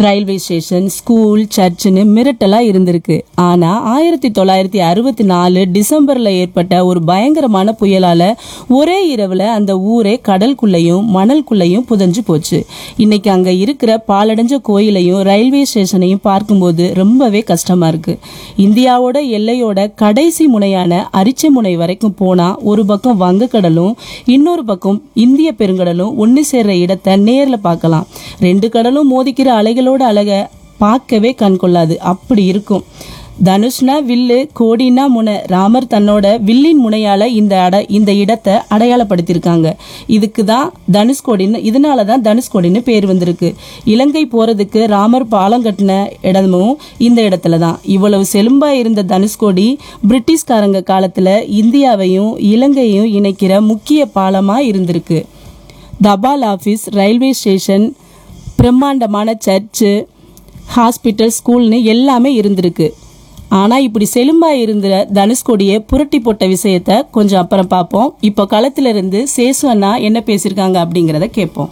railway station school சர்ச்சுன்னு மிரட்டலா இருந்திருக்கு ஆனா ஆயிரத்தி தொள்ளாயிரத்தி அறுபத்தி நாலு டிசம்பர்ல ஏற்பட்ட ஒரு பயங்கரமான புயலால ஒரே இரவுல அந்த ஊரே கடலுக்குள்ளேயும் மணலுக்குள்ளேயும் புதஞ்சு போச்சு இன்னைக்கு அங்க இருக்கிற பாலடைஞ்ச கோயிலையும் ரயில்வே ஸ்டேஷனையும் பார்க்கும்போது ரொம்பவே கஷ்டமா இருக்கு இந்தியாவோட எல்லையோட கடைசி முனையான அரிச்சை முனை வரைக்கும் போனா ஒரு பக்கம் வங்கக்கடலும் இன்னொரு பக்கம் இந்திய பெருங்கடலும் ஒன்னு சேர்ற இடத்தை நேர்ல பார்க்கலாம் ரெண்டு கடலும் மோதிக்கிற அலைகளோட அழக பார்க்கவே கண் கொள்ளாது அப்படி இருக்கும் தனுஷ்னா வில்லு கோடினா முனை ராமர் தன்னோட வில்லின் முனையால இந்த அட இந்த இடத்தை அடையாளப்படுத்தியிருக்காங்க இதுக்கு தான் தனுஷ்கோடின்னு இதனால தான் தனுஷ்கோடின்னு பேர் வந்திருக்கு இலங்கை போறதுக்கு ராமர் பாலம் கட்டின இடமும் இந்த இடத்துல தான் இவ்வளவு செலும்பா இருந்த தனுஷ்கோடி பிரிட்டிஷ்காரங்க காலத்துல இந்தியாவையும் இலங்கையும் இணைக்கிற முக்கிய பாலமா இருந்திருக்கு தபால் ஆஃபீஸ் ரயில்வே ஸ்டேஷன் பிரம்மாண்டமான சர்ச்சு ஹாஸ்பிட்டல் ஸ்கூல்னு எல்லாமே இருந்திருக்கு ஆனா இப்படி செலும்பா இருந்த தனுஷ்கோடியை புரட்டி போட்ட விஷயத்த கொஞ்சம் அப்புறம் பார்ப்போம் இப்போ களத்துல இருந்து சேசு அண்ணா என்ன பேசியிருக்காங்க அப்படிங்கிறத கேட்போம்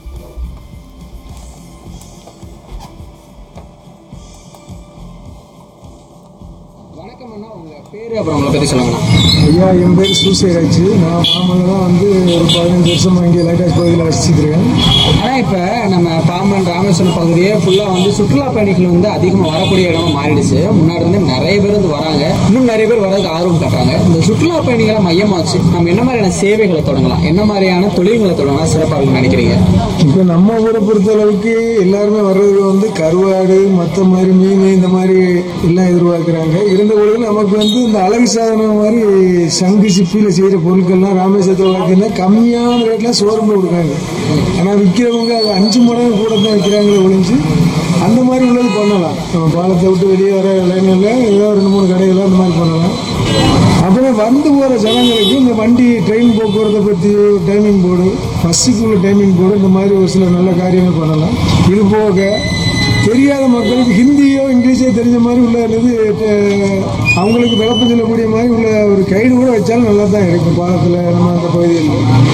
வணக்கம் அண்ணா உங்க பேரு அப்புறம் உங்களை பத்தி சொல்லுங்கண்ணா ஐயா என் பேர் சூசைராஜ் நான் மாமல்ல தான் வந்து ஒரு பதினஞ்சு வருஷமா இங்கே லைட்டாஸ் பகுதியில் வசிச்சுக்கிறேன் ஆனா இப்ப நம்ம பாம்பன் ராமேஸ்வரம் பகுதியே ஃபுல்லா வந்து சுற்றுலா பயணிகள் வந்து அதிகமா வரக்கூடிய இடமா மாறிடுச்சு முன்னாடி வந்து நிறைய பேர் வந்து வராங்க இன்னும் நிறைய பேர் வரதுக்கு ஆர்வம் காட்டுறாங்க இந்த சுற்றுலா பயணிகளை மையமாச்சு நம்ம என்ன மாதிரியான சேவைகளை தொடங்கலாம் என்ன மாதிரியான தொழில்களை தொடங்கலாம் சிறப்பாக இருக்கும்னு நினைக்கிறீங்க இப்போ நம்ம ஊரை பொறுத்தளவுக்கு எல்லாருமே வர்றது வந்து கருவாடு மற்ற மாதிரி மீன் இந்த மாதிரி எல்லாம் எதிர்பார்க்குறாங்க இருந்த பொழுது நமக்கு வந்து இந்த அழகு சாதனம் மாதிரி சங்கு சிப்பியில் செய்கிற பொருட்கள்லாம் ராமேஸ்வரத்தில் பார்த்தீங்கன்னா கம்மியான ரேட்டில் ஷோரூமில் கொடுக்குறாங்க ஆனால் விற்கிறவங்க அது அஞ்சு மடங்கு கூட தான் விற்கிறாங்களே ஒழிஞ்சு அந்த மாதிரி உள்ளது பண்ணலாம் நம்ம பாலத்தை விட்டு வெளியே வர லைனில் ஏதோ ரெண்டு மூணு கடைகள் அந்த மாதிரி பண்ணலாம் அப்புறம் வந்து போகிற ஜனங்களுக்கு இந்த வண்டி ட்ரெயின் போக்குவரத்தை பற்றி டைமிங் போர்டு பஸ்ஸுக்குள்ள டைமிங் போர்டு இந்த மாதிரி ஒரு சில நல்ல காரியங்கள் பண்ணலாம் இது போக தெரியாத மக்களுக்கு ஹிந்தியோ இங்கிலீஷோ தெரிஞ்ச மாதிரி உள்ள இது அஹ், அவங்களுக்கு விளப்பம் சொல்லக்கூடிய மாதிரி உள்ள ஒரு கைடு கூட வச்சாலும் நல்லா தான் இருக்கும் பாலத்தில் நம்ம அந்த பகுதியில்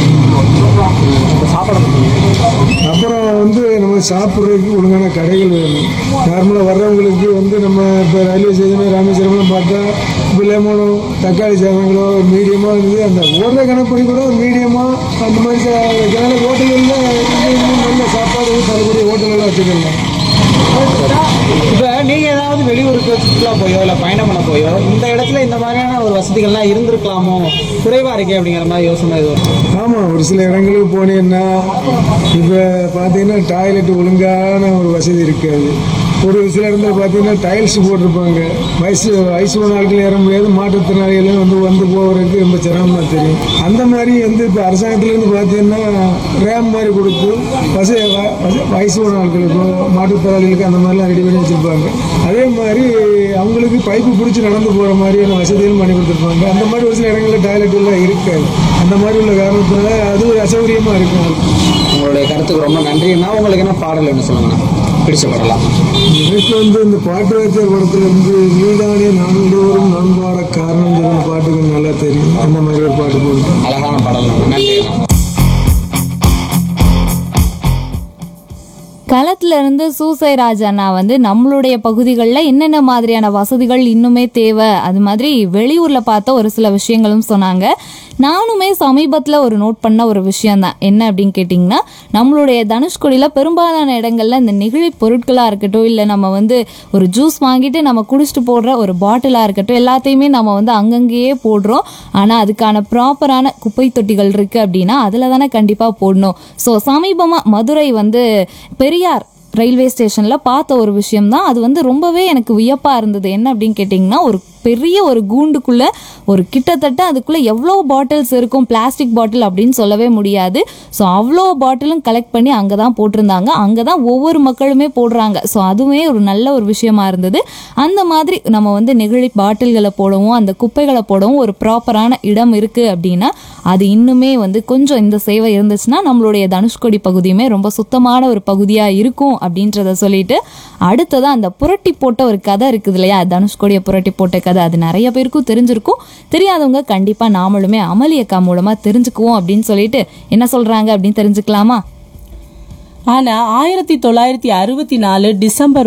அப்புறம் வந்து நம்ம சாப்பிட்றதுக்கு ஒழுங்கான கடைகள் வேணும் நார்மலாக வர்றவங்களுக்கு வந்து நம்ம இப்போ ரயில்வே ஸ்டேஷன் ராமேஸ்வரம்லாம் பார்த்தா இப்போ லெமனும் தக்காளி சாதங்களோ மீடியமாக இருந்தது அந்த ஓடுற கணப்படி கூட ஒரு மீடியமாக அந்த மாதிரி சில ஹோட்டல்களில் நல்ல சாப்பாடு தரக்கூடிய ஹோட்டலெல்லாம் வச்சுக்கலாம் இப்ப நீங்க ஏதாவது வெளியூருக்கு சுற்றுலா போயோ இல்ல பயணம் பண்ண போயோ இந்த இடத்துல இந்த மாதிரியான ஒரு வசதிகள்லாம் இருந்திருக்கலாமோ குறைவா இருக்கே அப்படிங்கிற மாதிரி யோசனை இது வரும் ஆமாம் ஒரு சில இடங்களுக்கு போனீங்கன்னா இப்போ பார்த்தீங்கன்னா டாய்லெட் ஒழுங்கான ஒரு வசதி இருக்காது ஒரு சில இடத்துல பார்த்தீங்கன்னா டைல்ஸ் போட்டிருப்பாங்க வயசு வயசு போன ஆட்கள் ஏற முடியாது மாற்றுத்திறனாளிகளும் வந்து வந்து போகிறதுக்கு ரொம்ப சிரமமாக தெரியும் அந்த மாதிரி வந்து இப்போ அரசாங்கத்துலேருந்து பார்த்தீங்கன்னா ரேம் மாதிரி கொடுத்து வசதி வ- வச- வயசு போன ஆட்களுக்கும் மாற்றுத்திறனாளிகளுக்கு அந்த மாதிரிலாம் ரெடி பண்ணி வச்சுருப்பாங்க அதே மாதிரி அவங்களுக்கு பைப்பு பிடிச்சி நடந்து போகிற மாதிரியான வசதிகளும் பண்ணி கொடுத்துருப்பாங்க அந்த மாதிரி ஒரு சில இடங்களில் டாய்லெட் எல்லாம் இருக்காது அந்த மாதிரி உள்ள காரணத்தினால அது ஒரு அசௌகரியமாக இருக்கும் உங்களுடைய கருத்துக்கு ரொம்ப நன்றிண்ணா உங்களுக்கு என்ன பாடல் என்ன சொல்லுங்கண்ணா பிடிச்ச பாடலாம் எனக்கு வந்து இந்த பாட்டு வச்ச படத்துல இருந்து நீதானே நான்கோறும் நண்பாட காரணம் சொன்ன பாட்டுகள் நல்லா தெரியும் அந்த மாதிரி ஒரு பாட்டு போடுது அழகான பாடல் நன்றி அண்ணா களத்துல இருந்து சூசை ராஜ் அண்ணா வந்து நம்மளுடைய பகுதிகளில் என்னென்ன மாதிரியான வசதிகள் இன்னுமே தேவை அது மாதிரி வெளியூர்ல பார்த்த ஒரு சில விஷயங்களும் சொன்னாங்க நானுமே சமீபத்தில் ஒரு நோட் பண்ண ஒரு விஷயம் தான் என்ன அப்படின்னு கேட்டிங்கன்னா நம்மளுடைய தனுஷ்கோடியில் பெரும்பாலான இடங்கள்ல இந்த நெகிழி பொருட்களாக இருக்கட்டும் இல்லை நம்ம வந்து ஒரு ஜூஸ் வாங்கிட்டு நம்ம குடிச்சிட்டு போடுற ஒரு பாட்டிலாக இருக்கட்டும் எல்லாத்தையுமே நம்ம வந்து அங்கங்கேயே போடுறோம் ஆனால் அதுக்கான ப்ராப்பரான குப்பை தொட்டிகள் இருக்குது அப்படின்னா அதில் தானே கண்டிப்பாக போடணும் ஸோ சமீபமாக மதுரை வந்து பெரியார் ரயில்வே ஸ்டேஷனில் பார்த்த ஒரு விஷயம் தான் அது வந்து ரொம்பவே எனக்கு வியப்பாக இருந்தது என்ன அப்படின்னு கேட்டிங்கன்னா ஒரு பெரிய ஒரு கூண்டுக்குள்ள ஒரு கிட்டத்தட்ட அதுக்குள்ள எவ்வளோ பாட்டில்ஸ் இருக்கும் பிளாஸ்டிக் பாட்டில் அப்படின்னு சொல்லவே முடியாது ஸோ அவ்வளோ பாட்டிலும் கலெக்ட் பண்ணி அங்கே தான் போட்டிருந்தாங்க அங்கே தான் ஒவ்வொரு மக்களுமே போடுறாங்க ஸோ அதுவுமே ஒரு நல்ல ஒரு விஷயமா இருந்தது அந்த மாதிரி நம்ம வந்து நெகிழி பாட்டில்களை போடவும் அந்த குப்பைகளை போடவும் ஒரு ப்ராப்பரான இடம் இருக்குது அப்படின்னா அது இன்னுமே வந்து கொஞ்சம் இந்த சேவை இருந்துச்சுன்னா நம்மளுடைய தனுஷ்கோடி பகுதியுமே ரொம்ப சுத்தமான ஒரு பகுதியாக இருக்கும் அப்படின்றத சொல்லிட்டு அடுத்ததான் அந்த புரட்டி போட்ட ஒரு கதை இருக்குது இல்லையா தனுஷ்கோடியை புரட்டி போட்ட கதை அது நிறைய பேருக்கும் தெரிஞ்சிருக்கும் தெரியாதவங்க கண்டிப்பாக நாமளுமே அமளி அக்கா மூலமாக தெரிஞ்சுக்குவோம் அப்படின்னு சொல்லிட்டு என்ன சொல்கிறாங்க அப்படின்னு தெரிஞ்சுக்கலாமா ஆனா ஆயிரத்தி தொள்ளாயிரத்தி அறுபத்தி நாலு டிசம்பர்